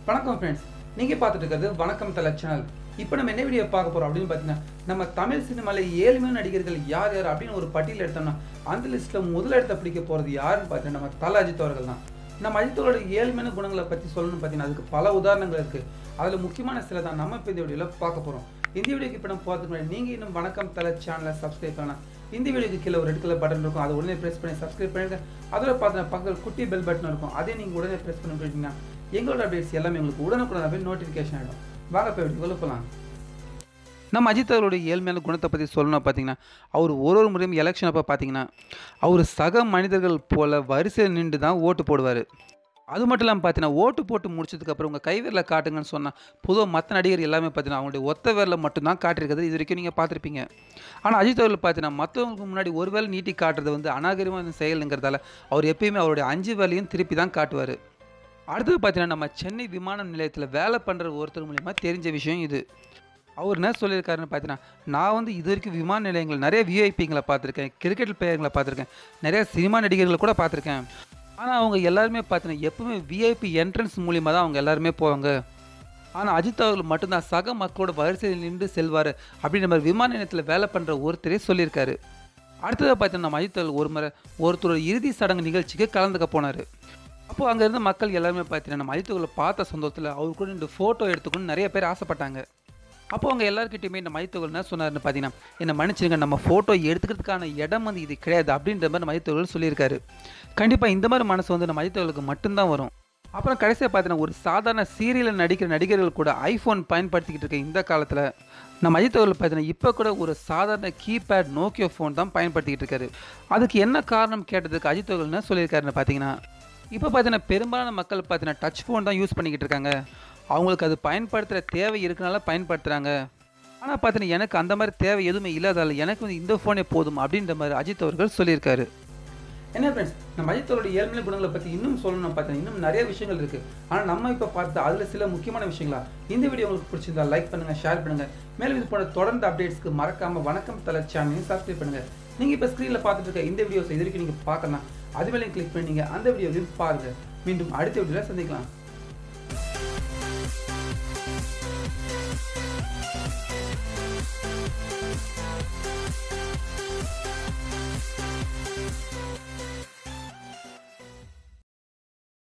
வணக்கம் ஃப்ரெண்ட்ஸ் நீங்கள் பார்த்துட்டு இருக்கிறது வணக்கம் தலை சேனல் இப்போ நம்ம என்ன வீடியோ பார்க்க போகிறோம் அப்படின்னு பார்த்தீங்கன்னா நம்ம தமிழ் சினிமாவில் ஏழ்மையான நடிகர்கள் யார் யார் அப்படின்னு ஒரு பட்டியல் எடுத்தோம்னா அந்த லிஸ்ட்டில் முதல் இடத்தை பிடிக்க போகிறது யாருன்னு பார்த்தீங்கன்னா நம்ம தல அஜித் அவர்கள் தான் நம்ம அஜித்தோட ஏழ்மையான குணங்களை பற்றி சொல்லணும்னு பார்த்தீங்கன்னா அதுக்கு பல உதாரணங்கள் இருக்குது அதில் முக்கியமான சில தான் நம்ம இப்போ இந்த வீடியோவில் பார்க்க போகிறோம் இந்த வீடியோக்கு இப்போ நம்ம பார்த்துக்கு முன்னாடி நீங்கள் இன்னும் வணக்கம் தலை சேனலை சப்ஸ்கிரைப் பண்ணலாம் இந்த வீடியோக்கு கீழே ஒரு ரெட் கலர் பட்டன் இருக்கும் அதை உடனே ப்ரெஸ் பண்ணி சப்ஸ்கிரைப் பண்ணிடுங்க அதோட பார்த்தீங்கன்னா பக்கத்தில் குட்டி பெல் பட்டன் இருக்கும் அதே நீங்கள் உடனே ப்ரெஸ் பண்ணி விட்டுட்டீங்கன்னா எங்களோட அப்டேட்ஸ் எல்லாமே உங்களுக்கு உடனுக்குடனே நோட்டிஃபிகேஷன் ஆகிடும் வாங்க போய் வீடியோ போகலாம் நம்ம அஜித் அவருடைய ஏழ்மையான குணத்தை பற்றி சொல்லணும் பார்த்தீங்கன்னா அவர் ஒரு ஒரு முறையும் எலெக்ஷன் அப்போ பார்த்தீங்கன்னா அவர் சக மனிதர்கள் போல வரிசையில் நின்று தான் ஓட்டு போடுவார் அது மட்டும் இல்லாமல் பார்த்தீங்கன்னா ஓட்டு போட்டு முடிச்சதுக்கப்புறம் உங்கள் கைவிரலில் காட்டுங்கன்னு சொன்னால் பொதுவாக மற்ற நடிகர் எல்லாமே பார்த்தீங்கன்னா அவங்களுடைய ஒத்த விரலில் மட்டும்தான் காட்டியிருக்கிறது இது வரைக்கும் நீங்கள் பார்த்துருப்பீங்க ஆனால் அஜித் அவர்கள் பார்த்தீங்கன்னா மற்றவங்களுக்கு முன்னாடி ஒரு வேலை நீட்டி காட்டுறது வந்து அநாகரிகமான செயலுங்கிறதால அவர் எப்பயுமே அவருடைய அஞ்சு வேலையும் திருப்பி தான் காட்டுவார் அடுத்தது பார்த்தீங்கன்னா நம்ம சென்னை விமான நிலையத்தில் வேலை பண்ணுற ஒருத்தர் மூலிமா தெரிஞ்ச விஷயம் இது அவர் என்ன சொல்லியிருக்காருன்னு பார்த்தீங்கன்னா நான் வந்து இது வரைக்கும் விமான நிலையங்கள் நிறைய விஐபிங்களை பார்த்துருக்கேன் கிரிக்கெட் பிளேயர்களை பார்த்துருக்கேன் நிறைய சினிமா நடிகர்களை கூட பார்த்துருக்கேன் ஆனால் அவங்க எல்லாருமே பார்த்தீங்கன்னா எப்பவுமே விஐபி என்ட்ரன்ஸ் மூலியமாக தான் அவங்க எல்லாருமே போவாங்க ஆனால் அஜித் அவர்கள் மட்டும்தான் சக மக்களோட வரிசையில் நின்று செல்வார் அப்படின்ற மாதிரி விமான நிலையத்தில் வேலை பண்ணுற ஒருத்தரே சொல்லியிருக்காரு அடுத்ததாக பார்த்தீங்கன்னா நம்ம அஜித் அவர்கள் ஒரு முறை ஒருத்தரோட இறுதி சடங்கு நிகழ்ச்சிக்கு கலந்துக்க போனார் அப்போது அங்கே இருந்த மக்கள் எல்லாருமே பார்த்தீங்கன்னா நம்ம அஜித் அவர்களை பார்த்த சந்தோஷத்தில் அவர் கூட இந்த ஃபோட்டோ எடுத்துக்கணும்னு நிறைய பேர் ஆசைப்பட்டாங்க அப்போ அவங்க எல்லாருக்கிட்டையுமே இந்த மைத்தவர்கள் என்ன சொன்னார்னு பார்த்தீங்கன்னா என்னை மன்னிச்சிருங்க நம்ம ஃபோட்டோ எடுத்துக்கிறதுக்கான இடம் வந்து இது கிடையாது அப்படின்ற மாதிரி மைத்தவர்கள் சொல்லியிருக்காரு கண்டிப்பாக இந்த மாதிரி மனசு வந்து நம்ம மைத்தவர்களுக்கு மட்டும்தான் வரும் அப்புறம் கடைசியாக பார்த்தீங்கன்னா ஒரு சாதாரண சீரியலில் நடிக்கிற நடிகர்கள் கூட ஐஃபோன் பயன்படுத்திக்கிட்டு இருக்க இந்த காலத்தில் நம்ம அஜித் அவர்கள் பார்த்தீங்கன்னா இப்போ கூட ஒரு சாதாரண கீபேட் நோக்கியோ ஃபோன் தான் பயன்படுத்திக்கிட்டு இருக்காரு அதுக்கு என்ன காரணம் கேட்டதுக்கு அஜித் அவர்கள் என்ன சொல்லியிருக்காருன்னு பார்த்தீங்கன்னா இப்போ பார்த்தீங்கன்னா பெரும்பாலான மக்கள் பார்த்தீங்கன்னா டச் ஃபோன் தான் யூஸ் பண்ணிக்கிட்டு இருக்காங்க அவங்களுக்கு அது பயன்படுத்துகிற தேவை இருக்கனால பயன்படுத்துகிறாங்க ஆனால் பார்த்தீங்கன்னா எனக்கு அந்த மாதிரி தேவை எதுவுமே இல்லாதால எனக்கு வந்து இந்த ஃபோனே போதும் அப்படின்ற மாதிரி அஜித் அவர்கள் சொல்லியிருக்காரு என்ன ஃப்ரெண்ட்ஸ் நம்ம அஜித் அவருடைய ஏழ்மையான குணங்களை பற்றி இன்னும் சொல்லணும் பார்த்தீங்கன்னா இன்னும் நிறைய விஷயங்கள் இருக்குது ஆனால் நம்ம இப்போ பார்த்து அதில் சில முக்கியமான விஷயங்களா இந்த வீடியோ உங்களுக்கு பிடிச்சிருந்தா லைக் பண்ணுங்கள் ஷேர் பண்ணுங்கள் மேலும் இது போன்ற தொடர்ந்து அப்டேட்ஸ்க்கு மறக்காமல் வணக்கம் தலை சேனலையும் சப்ஸ்கிரைப் பண்ணுங்கள் நீங்கள் இப்போ ஸ்க்ரீனில் பார்த்துட்டு இருக்க இந்த வீடியோஸ் இது வரைக்கும் நீங்கள் பார்க்கலாம் அது மேலே கிளிக் பண்ணி நீங்கள் அந்த வீடியோவையும் பாருங்கள் மீண்டும் அடுத்த வீடியோவில் சந்திக்கலாம்